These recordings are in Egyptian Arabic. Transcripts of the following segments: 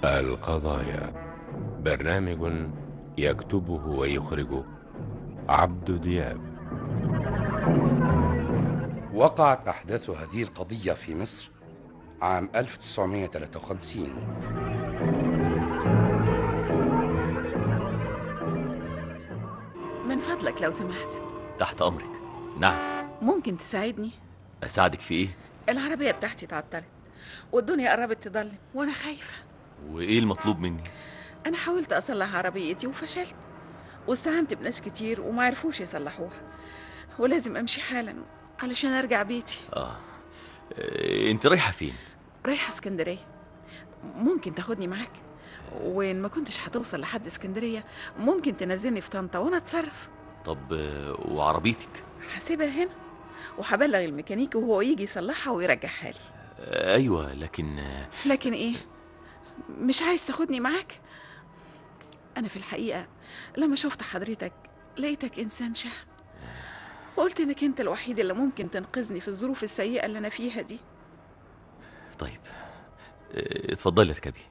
القضايا برنامج يكتبه ويخرجه عبد دياب وقعت أحداث هذه القضية في مصر عام 1953 من فضلك لو سمحت تحت أمرك نعم ممكن تساعدني أساعدك في إيه؟ العربية بتاعتي اتعطلت والدنيا قربت تضلم وأنا خايفة وإيه المطلوب مني؟ أنا حاولت أصلح عربيتي وفشلت واستعنت بناس كتير وما عرفوش يصلحوها ولازم أمشي حالا علشان أرجع بيتي آه إيه، أنت رايحة فين؟ رايحة اسكندرية ممكن تاخدني معاك وإن ما كنتش هتوصل لحد اسكندرية ممكن تنزلني في طنطا وأنا أتصرف طب آه، وعربيتك؟ هسيبها هنا وهبلغ الميكانيكي وهو يجي يصلحها ويرجعها لي آه، أيوة لكن آه، لكن ايه مش عايز تاخدني معاك انا في الحقيقه لما شفت حضرتك لقيتك انسان شهم وقلت انك انت الوحيد اللي ممكن تنقذني في الظروف السيئه اللي انا فيها دي طيب آه، اتفضلي اركبي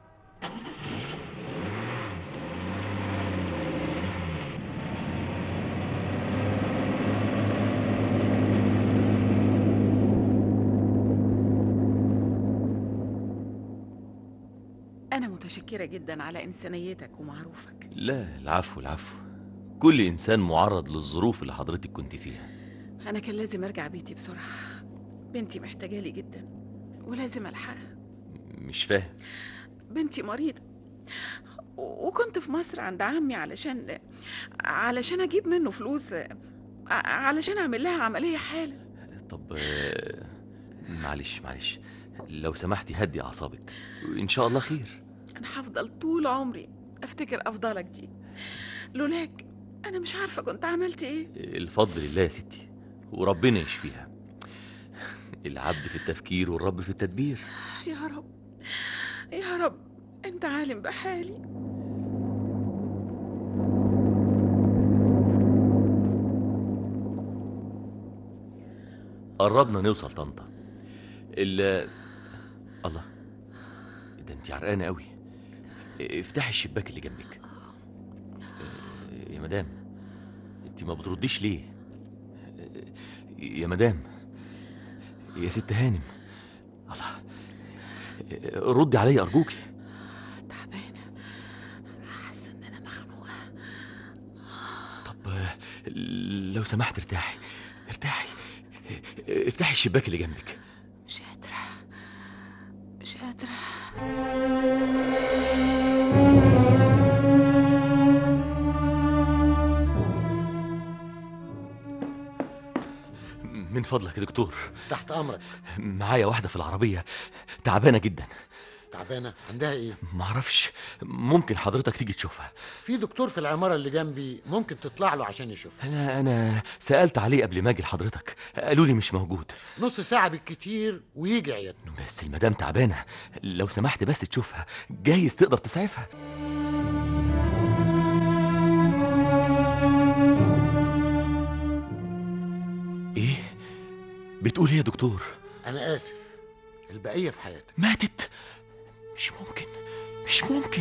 انا متشكره جدا على انسانيتك ومعروفك لا العفو العفو كل إنسان معرض للظروف اللي حضرتك كنت فيها انا كان لازم ارجع بيتي بسرعه بنتي محتاجالي جدا ولازم الحقها مش فاهم بنتي مريضة و- وكنت في مصر عند عمي علشان علشان اجيب منه فلوس ع- علشان اعمل لها عملية حالا طب آه، معلش معلش لو سمحتي هدي أعصابك إن شاء الله خير انا هفضل طول عمري افتكر افضلك دي لولاك انا مش عارفة كنت عملت ايه الفضل لله يا ستي وربنا يشفيها العبد في التفكير والرب في التدبير يا رب يا رب انت عالم بحالي قربنا نوصل طنطا ال الله ده انت عرقانه قوي افتحي الشباك اللي جنبك اه، يا مدام انت ما بترديش ليه اه، يا مدام يا ست هانم الله اه، ردي عليا ارجوكي تعبانة حاسة ان انا مخنوقة طب اه، لو سمحت ارتاحي ارتاحي اه، افتحي الشباك اللي جنبك مش قادرة مش قادرة من فضلك يا دكتور تحت امرك معايا واحده في العربيه تعبانه جدا تعبانه عندها ايه معرفش ممكن حضرتك تيجي تشوفها في دكتور في العماره اللي جنبي ممكن تطلع له عشان يشوفها انا انا سالت عليه قبل ما اجي لحضرتك قالوا لي مش موجود نص ساعه بالكتير ويجي عيادته بس المدام تعبانه لو سمحت بس تشوفها جايز تقدر تسعفها ايه بتقول ايه يا دكتور انا اسف البقيه في حياتك ماتت مش ممكن مش ممكن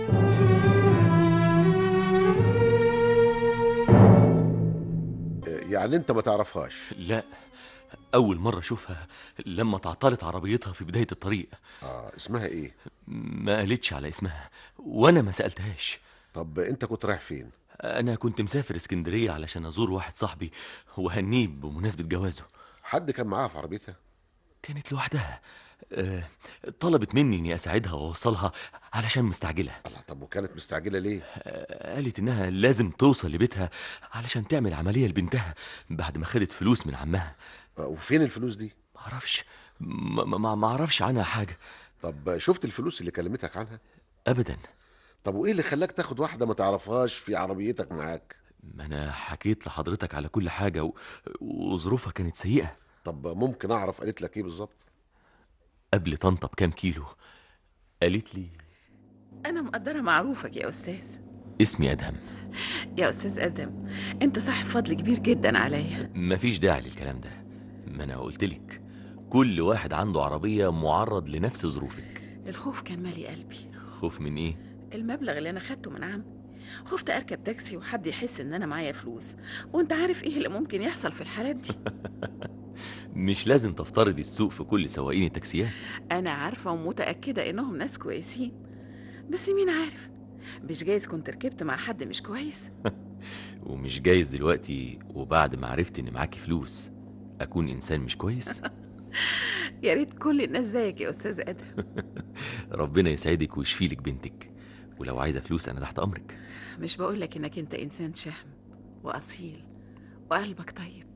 يعني انت ما تعرفهاش لا اول مره اشوفها لما تعطلت عربيتها في بدايه الطريق اه اسمها ايه ما قالتش على اسمها وانا ما سالتهاش طب انت كنت رايح فين انا كنت مسافر اسكندريه علشان ازور واحد صاحبي وهنيه بمناسبه جوازه حد كان معاها في عربيتها كانت لوحدها أه طلبت مني اني اساعدها واوصلها علشان مستعجله الله طب وكانت مستعجله ليه أه قالت انها لازم توصل لبيتها علشان تعمل عمليه لبنتها بعد ما خدت فلوس من عمها آه، وفين الفلوس دي معرفش ما ما- ما اعرفش عنها حاجه طب شفت الفلوس اللي كلمتك عنها ابدا طب وايه اللي خلاك تاخد واحده ما تعرفهاش في عربيتك معاك ما انا حكيت لحضرتك على كل حاجه و... وظروفها كانت سيئه طب ممكن اعرف قالت لك ايه بالظبط قبل طنطا بكام كيلو قالت لي انا مقدرة معروفك يا استاذ اسمي ادهم يا استاذ ادم انت صاحب فضل كبير جدا عليا مفيش داعي للكلام ده ما انا قلتلك كل واحد عنده عربيه معرض لنفس ظروفك الخوف كان مالي قلبي خوف من ايه المبلغ اللي انا خدته من عمي خفت اركب تاكسي وحد يحس ان انا معايا فلوس وانت عارف ايه اللي ممكن يحصل في الحالات دي مش لازم تفترضي السوق في كل سواقين التاكسيات انا عارفه ومتاكده انهم ناس كويسين بس مين عارف مش جايز كنت ركبت مع حد مش كويس ومش جايز دلوقتي وبعد ما عرفت ان معاكي فلوس اكون انسان مش كويس يا ريت كل الناس زيك يا استاذ ادم ربنا يسعدك ويشفيلك بنتك ولو عايزه فلوس انا تحت امرك مش بقولك انك انت انسان شهم واصيل وقلبك طيب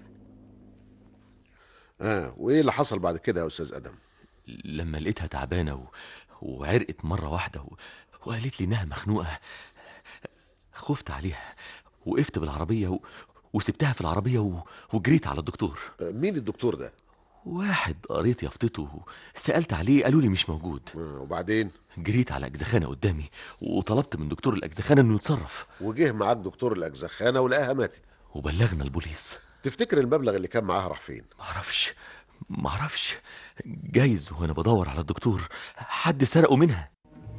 اه وايه اللي حصل بعد كده يا استاذ ادم لما لقيتها تعبانه و... وعرقت مره واحده و... وقالت لي انها مخنوقه خفت عليها وقفت بالعربيه و... وسبتها في العربيه و... وجريت على الدكتور آه، مين الدكتور ده واحد قريت يافطته سالت عليه قالوا لي مش موجود آه، وبعدين جريت على اجزخانه قدامي وطلبت من دكتور الاجزخانه انه يتصرف وجه معاك دكتور الاجزخانه ولقاها ماتت وبلغنا البوليس تفتكر المبلغ اللي كان معاها راح فين معرفش معرفش جايز وانا بدور على الدكتور حد سرقه منها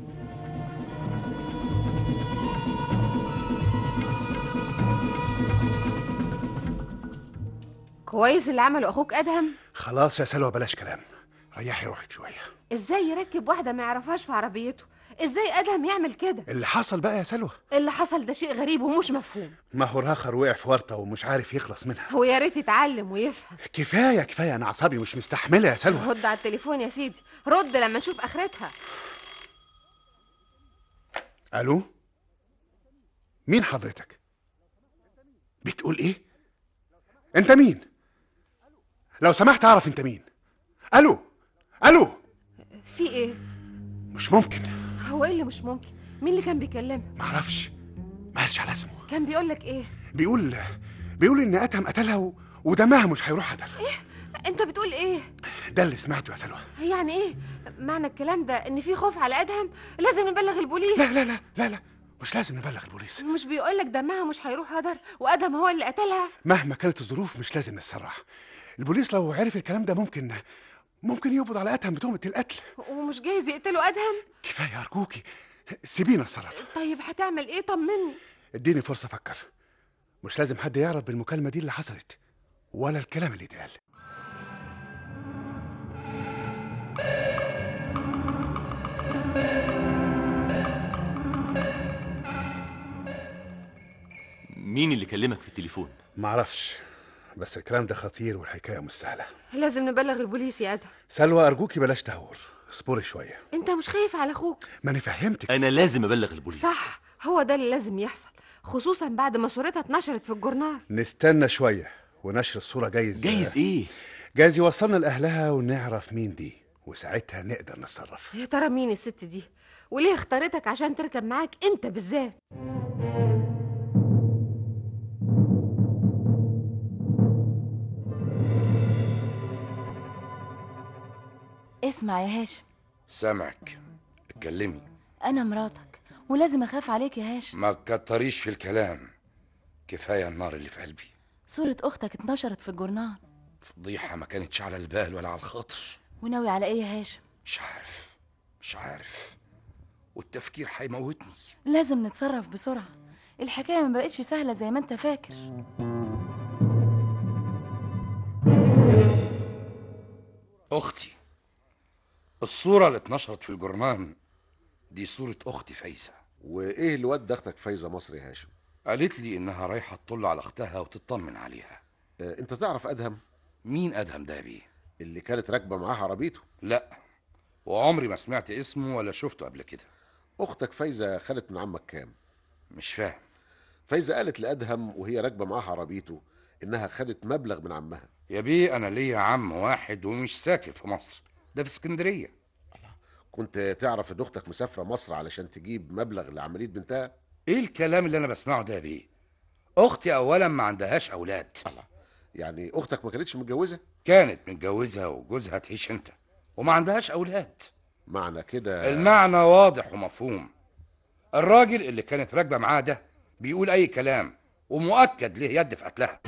كويس اللي عمله اخوك ادهم خلاص يا سلوى بلاش كلام ريحي روحك شويه ازاي يركب واحده ما يعرفهاش في عربيته ازاي ادهم يعمل كده اللي حصل بقى يا سلوى اللي حصل ده شيء غريب ومش مفهوم ما هو راخر وقع في ورطه ومش عارف يخلص منها ويا ريت يتعلم ويفهم كفايه كفايه انا اعصابي مش مستحمله يا سلوى رد على التليفون يا سيدي رد لما نشوف اخرتها الو مين حضرتك بتقول ايه انت مين لو سمحت اعرف انت مين الو الو في ايه مش ممكن هو ايه اللي مش ممكن مين اللي كان بيكلمك معرفش ما قالش على اسمه كان بيقول لك ايه بيقول بيقول ان اتهم قتلها و... ودمها مش هيروح هدر انت بتقول ايه ده اللي سمعته يا سلوى يعني ايه معنى الكلام ده ان في خوف على ادهم لازم نبلغ البوليس لا لا لا لا لا مش لازم نبلغ البوليس مش بيقول لك دمها مش هيروح هدر وادهم هو اللي قتلها مهما كانت الظروف مش لازم نتسرع البوليس لو عرف الكلام ده ممكن ممكن يقبض على اتهم بتهمة القتل ومش جايز يقتلوا ادهم كفاية أرجوكي سيبينا اتصرف طيب هتعمل ايه طمني اديني فرصة أفكر مش لازم حد يعرف بالمكالمة دي اللي حصلت ولا الكلام اللي اتقال مين اللي كلمك في التليفون معرفش بس الكلام ده خطير والحكاية مش سهلة لازم نبلغ البوليس يا ادهم سلوى أرجوكي بلاش تهور اصبري شوية انت مش خايف على اخوك ما أنا فهمتك انا لازم ابلغ البوليس صح هو ده اللي لازم يحصل خصوصا بعد ما صورتها اتنشرت في الجورنال نستنى شوية ونشر الصورة جايز جايز ايه جايز يوصلنا لأهلها ونعرف مين دي وساعتها نقدر نتصرف يا ترى مين الست دي وليه اختارتك عشان تركب معاك انت بالذات اسمع يا هاشم سامعك اتكلمي انا مراتك ولازم اخاف عليك يا هاشم ما تكتريش في الكلام كفايه النار اللي في قلبي صورة اختك اتنشرت في الجورنال فضيحه ما كانتش على البال ولا على الخاطر وناوي على ايه يا هاشم مش عارف مش عارف والتفكير هيموتني لازم نتصرف بسرعة الحكاية ما بقتش سهلة زي ما انت فاكر اختي الصوره اللي اتنشرت في الجرنان دي صوره اختي فايزه وايه اللي ودى اختك فايزه مصر يا هاشم قالت لي انها رايحه تطل على اختها وتطمن عليها آه، انت تعرف ادهم مين ادهم ده يا بيه اللي كانت راكبه معاه عربيته لا وعمري ما سمعت اسمه ولا شفته قبل كده اختك فايزه خدت من عمك كام مش فاهم فايزه قالت لادهم وهي راكبه معاه عربيته انها خدت مبلغ من عمها يا بيه انا ليا عم واحد ومش ساكن في مصر ده في اسكندريه كنت تعرف ان اختك مسافره مصر علشان تجيب مبلغ لعمليه بنتها ايه الكلام اللي انا بسمعه ده يا بيه اختي اولا ما عندهاش اولاد يعني اختك ما كانتش متجوزه كانت متجوزه وجوزها تعيش انت وما عندهاش اولاد معنى كده المعنى واضح ومفهوم الراجل اللي كانت راكبه معاه ده بيقول اي كلام ومؤكد ليه يد في قتلها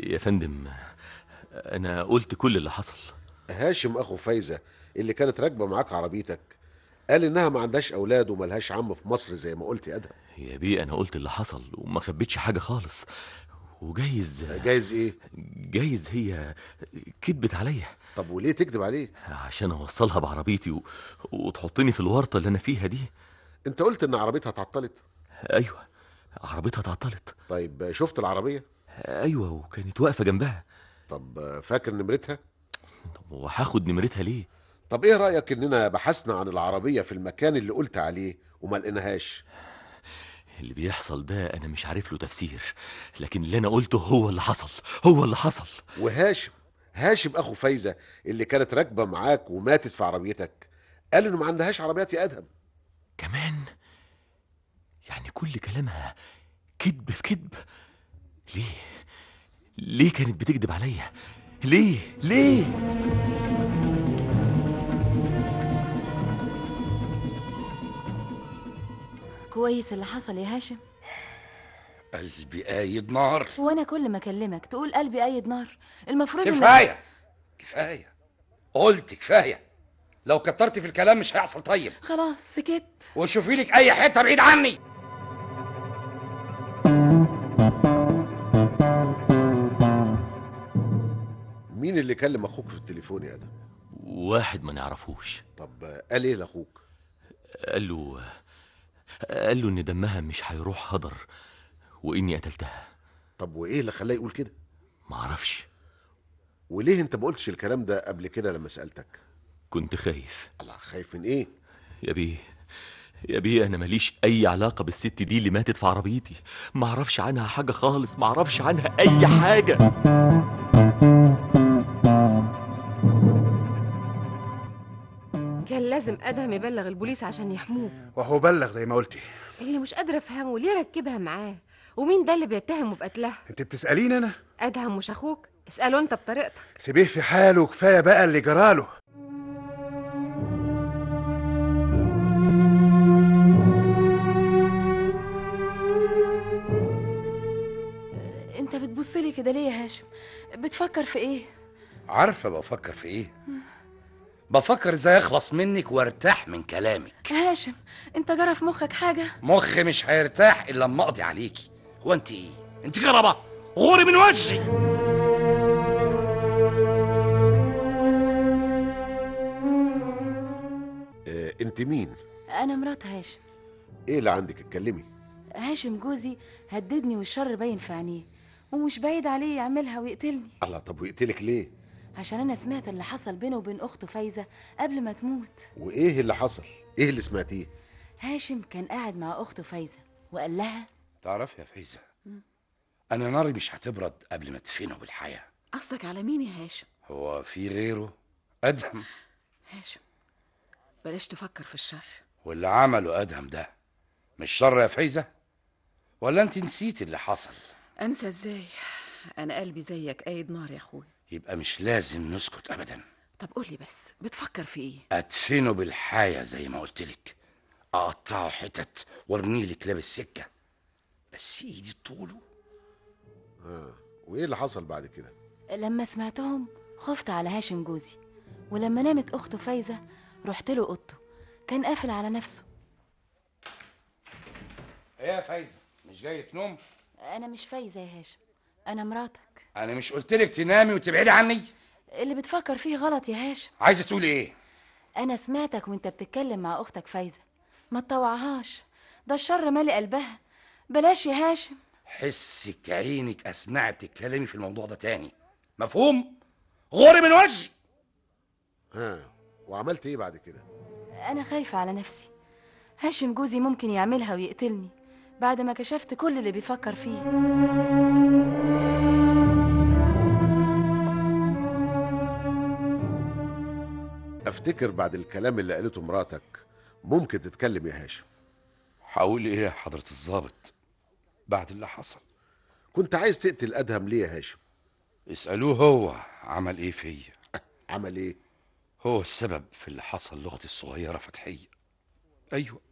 يا فندم انا قلت كل اللي حصل هاشم اخو فايزه اللي كانت راكبه معاك عربيتك قال انها ما عندهاش اولاد وملهاش عم في مصر زي ما قلت يا ادهم يا بيه انا قلت اللي حصل وما خبيتش حاجه خالص وجايز جايز ايه جايز هي كدبت عليا طب وليه تكذب عليك عشان اوصلها بعربيتي و... وتحطني في الورطه اللي انا فيها دي انت قلت ان عربيتها اتعطلت ايوه عربيتها اتعطلت طيب شفت العربيه ايوه وكانت واقفه جنبها طب فاكر نمرتها طب وهاخد نمرتها ليه طب ايه رايك اننا بحثنا عن العربيه في المكان اللي قلت عليه وما لقيناهاش اللي بيحصل ده انا مش عارف له تفسير لكن اللي انا قلته هو اللي حصل هو اللي حصل وهاشم هاشم اخو فايزه اللي كانت راكبه معاك وماتت في عربيتك قال انه ما عندهاش عربيات يا ادهم كمان يعني كل كلامها كذب في كذب ليه ليه كانت بتكذب عليا ليه ليه كويس اللي حصل يا هاشم قلبي قايد نار وانا كل ما اكلمك تقول قلبي قايد نار المفروض إنك- كفايه كفايه قلت كفايه لو كترت في الكلام مش هيحصل طيب خلاص سكت وشوفي لك اي حته بعيد عني مين اللي كلم اخوك في التليفون يا ادهم واحد ما نعرفوش طب قال ايه لاخوك قال له قال له ان دمها مش هيروح هدر واني قتلتها طب وايه اللي خلاه يقول كده ما اعرفش وليه انت ما قلتش الكلام ده قبل كده لما سالتك كنت خايف الله خايف من ايه يا بيه يا بيه انا ماليش اي علاقه بالست دي اللي ماتت في عربيتي ما اعرفش عنها حاجه خالص ما اعرفش عنها اي حاجه كان لازم ادهم يبلغ البوليس عشان يحموه وهو بلغ زي ما قلتي اللي مش قادره افهمه ليه ركبها معاه ومين ده اللي بيتهمه بقتلها انت بتساليني انا ادهم مش اخوك اساله انت بطريقتك سيبيه في حاله كفايه بقى اللي جراله انت بتبصلي كده ليه يا هاشم بتفكر في ايه عارفه بفكر في ايه بفكر ازاي اخلص منك وارتاح من كلامك هاشم انت جرى في مخك حاجه مخي مش هيرتاح الا لما اقضي عليكي هو انت ايه انت كربه غوري من وجهي اه انت مين انا مرات هاشم ايه اللي عندك اتكلمي هاشم جوزي هددني والشر باين في عينيه ومش بعيد عليه يعملها ويقتلني الله طب ويقتلك ليه عشان انا سمعت اللي حصل بينه وبين اخته فايزه قبل ما تموت وايه اللي حصل ايه اللي سمعتيه هاشم كان قاعد مع اخته فايزه وقال لها تعرف يا فايزه انا ناري مش هتبرد قبل ما تدفنه بالحياه قصدك على مين يا هاشم هو في غيره ادهم هاشم بلاش تفكر في الشر واللي عمله ادهم ده مش شر يا فايزه ولا انت نسيت اللي حصل انسى ازاي انا قلبي زيك قايد نار يا اخويا يبقى مش لازم نسكت ابدا طب قولي بس بتفكر في ايه ادفنه بالحياه زي ما قلت لك اقطعه حتت وارميه لك لابس سكه بس ايدي طوله اه وايه اللي حصل بعد كده لما سمعتهم خفت على هاشم جوزي ولما نامت اخته فايزه رحت له اوضته كان قافل على نفسه ايه يا فايزه مش جاي لك نوم انا مش فايزه يا هاشم انا مراتك انا مش قلت لك تنامي وتبعدي عني اللي بتفكر فيه غلط يا هاشم عايزه تقولي ايه انا سمعتك وانت بتتكلم مع اختك فايزه ما تطوعهاش ده الشر مالي قلبها بلاش يا هاشم حسك عينك اسمعي بتتكلمي في الموضوع ده تاني مفهوم غوري من وجهي ها وعملت ايه بعد كده انا خايفه على نفسي هاشم جوزي ممكن يعملها ويقتلني بعد ما كشفت كل اللي بيفكر فيه افتكر بعد الكلام اللي قالته مراتك ممكن تتكلم يا هاشم هقول ايه يا حضره الضابط بعد اللي حصل كنت عايز تقتل ادهم ليه يا هاشم اسالوه هو عمل ايه فيا عمل ايه هو السبب في اللي حصل لاختي الصغيره فتحيه ايوه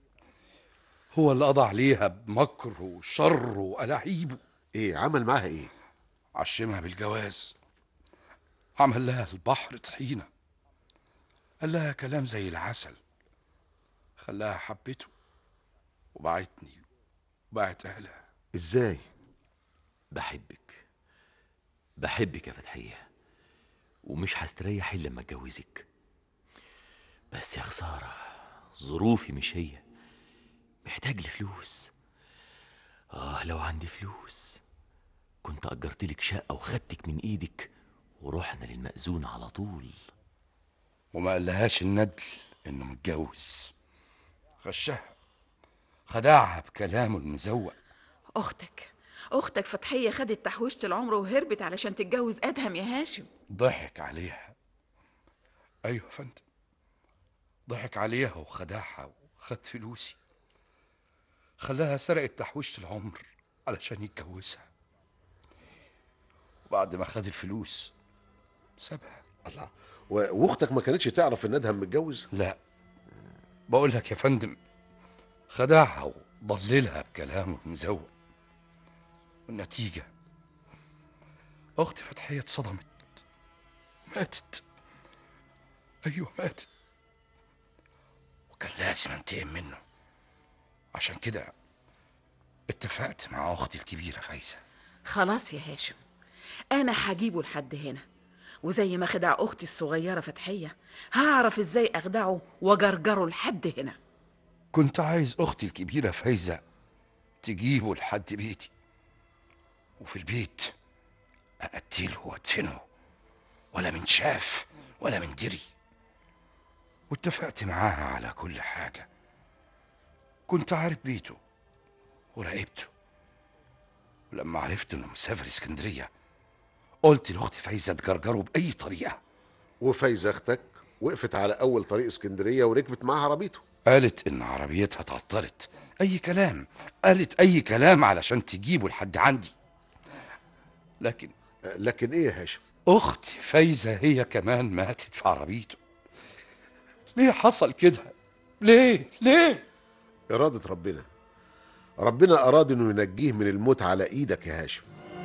هو اللي قضى عليها بمكر وشر والاعيبه ايه عمل معاها ايه عشمها بالجواز عمل لها البحر طحينة قال لها كلام زي العسل خلاها حبته وبعتني وبعت أهلها ازاي بحبك بحبك يا فتحية ومش هستريح إلا لما أتجوزك بس يا خسارة ظروفي مش هي محتاج لفلوس آه لو عندي فلوس كنت أجرت لك شقة وخدتك من إيدك ورحنا للمأذون على طول وما قالهاش الندل إنه متجوز غشها خدعها بكلامه المزوق اختك اختك فتحيه خدت تحويشه العمر وهربت علشان تتجوز ادهم يا هاشم ضحك عليها ايوه يا فندم ضحك عليها وخدعها وخد فلوسي خلاها سرقت تحويشة العمر علشان يتجوزها وبعد ما خد الفلوس سابها الله و- واختك ما كانتش تعرف ان ادهم متجوز لا بقول لك يا فندم خدعها وضللها بكلامه المزوق والنتيجة أختي فتحية اتصدمت ماتت أيوة ماتت وكان لازم أنتقم منه عشان كده اتفقت مع أختي الكبيرة فايزة خلاص يا هاشم انا هجيبه لحد هنا وزي ما خدع اختي الصغيره فتحيه هعرف ازاي اخدعه واجرجره لحد هنا كنت عايز أختي الكبيرة فايزة تجيبه لحد بيتي وفي البيت أقتله وأدفنه ولا من شاف ولا من دري واتفقت معاها على كل حاجة كنت عارف بيته وراقبته ولما عرفت انه مسافر اسكندرية قلت لاختي فايزة تجرجره بأي طريقة وفايزه اختك وقفت على اول طريق اسكندريه وركبت معاها عربيته قالت ان عربيتها اتعطلت اي كلام قالت اي كلام علشان تجيبه لحد عندي لكن لكن ايه يا هاشم اختي فايزه هي كمان ماتت في عربيته ليه حصل كده ليه ليه اراده ربنا ربنا اراد انه ينجيه من الموت على ايدك يا هاشم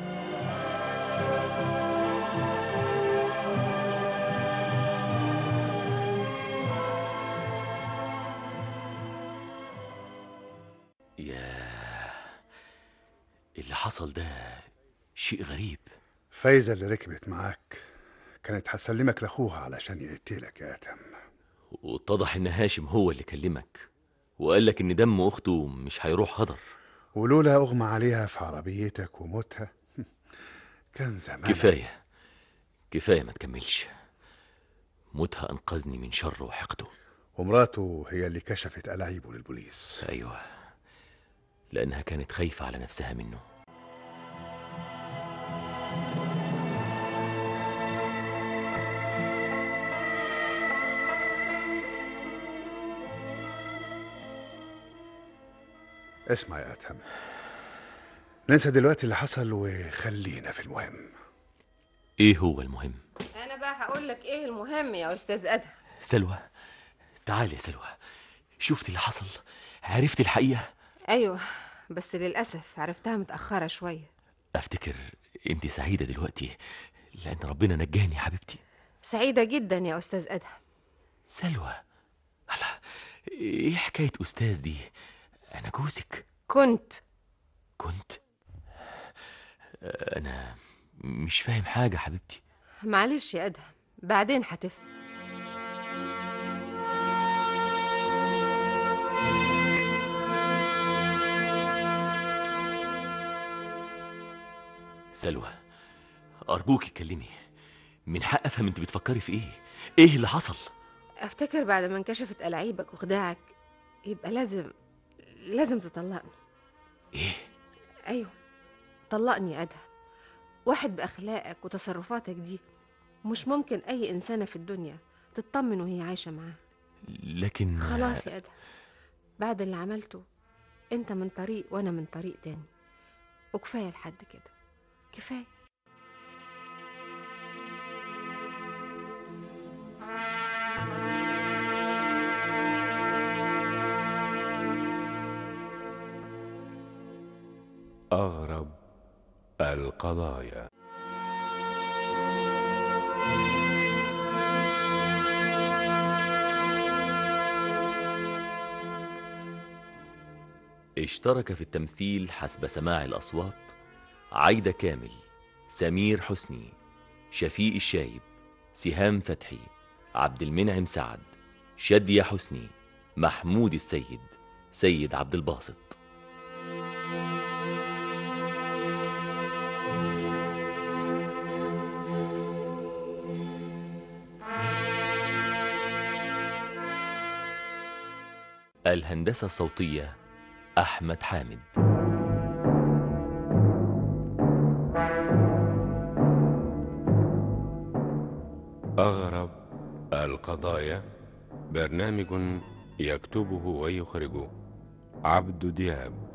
يا اللي حصل ده شيء غريب فايزة اللي ركبت معاك كانت هتسلمك لاخوها علشان يقتلك يا ادهم واتضح ان هاشم هو اللي كلمك وقال لك ان دم اخته مش هيروح هدر ولولا اغمى عليها في عربيتك وموتها كان زمان كفايه كفايه ما تكملش موتها انقذني من شر وحقده ومراته هي اللي كشفت ألاعيبه للبوليس ايوه لانها كانت خايفه على نفسها منه اسمع يا أدهم ننسى دلوقتي اللي حصل وخلينا في المهم ايه هو المهم انا بقى هقول لك ايه المهم يا استاذ ادهم سلوى تعالي يا سلوى شفت اللي حصل عرفت الحقيقه ايوه بس للاسف عرفتها متاخره شويه افتكر انت سعيده دلوقتي لان ربنا نجاني يا حبيبتي سعيده جدا يا استاذ ادهم سلوى الله ايه حكايه استاذ دي انا جوزك كنت كنت انا مش فاهم حاجه حبيبتي معلش يا ادهم بعدين هتفهم سلوى ارجوكي اتكلمي من حق افهم انت بتفكري في ايه ايه اللي حصل افتكر بعد ما انكشفت ألاعيبك وخداعك يبقى لازم لازم تطلقني ايه ايوه طلقني يا ادهم واحد باخلاقك وتصرفاتك دي مش ممكن اي انسانه في الدنيا تطمن وهي عايشه معاه لكن خلاص يا ادهم بعد اللي عملته انت من طريق وانا من طريق تاني وكفايه لحد كده كفايه أغرب القضايا اشترك في التمثيل حسب سماع الأصوات عايدة كامل سمير حسني شفيق الشايب سهام فتحي عبد المنعم سعد شادية حسني محمود السيد سيد عبد الباسط الهندسة الصوتية أحمد حامد أغرب القضايا برنامج يكتبه ويخرجه عبد دياب